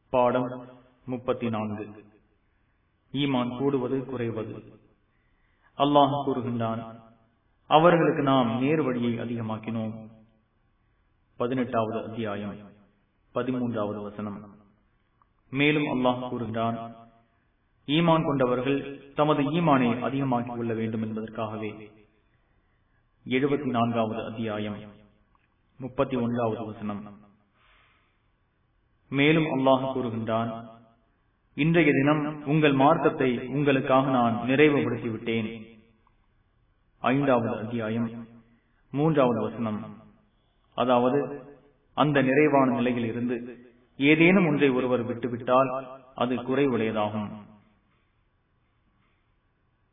பாடம் முப்பத்தி நான்கு ஈமான் கூடுவது குறைவது அல்லாஹ் கூறுகின்றான் அவர்களுக்கு நாம் நேர் வழியை அதிகமாக்கினோம் பதினெட்டாவது அத்தியாயம் பதிமூன்றாவது வசனம் மேலும் அல்லாஹ் கூறுகின்றான் ஈமான் கொண்டவர்கள் தமது ஈமானை அதிகமாக்கிக் கொள்ள வேண்டும் என்பதற்காகவே எழுபத்தி நான்காவது அத்தியாயம் முப்பத்தி ஒன்றாவது வசனம் மேலும் அல்லாஹ் கூறுகின்றான் இன்றைய தினம் உங்கள் மார்க்கத்தை உங்களுக்காக நான் நிறைவுபடுத்தி விட்டேன் ஐந்தாவது அத்தியாயம் மூன்றாவது வசனம் அதாவது அந்த நிறைவான நிலையில் இருந்து ஏதேனும் ஒன்றை ஒருவர் விட்டுவிட்டால் அது குறைவுடையதாகும்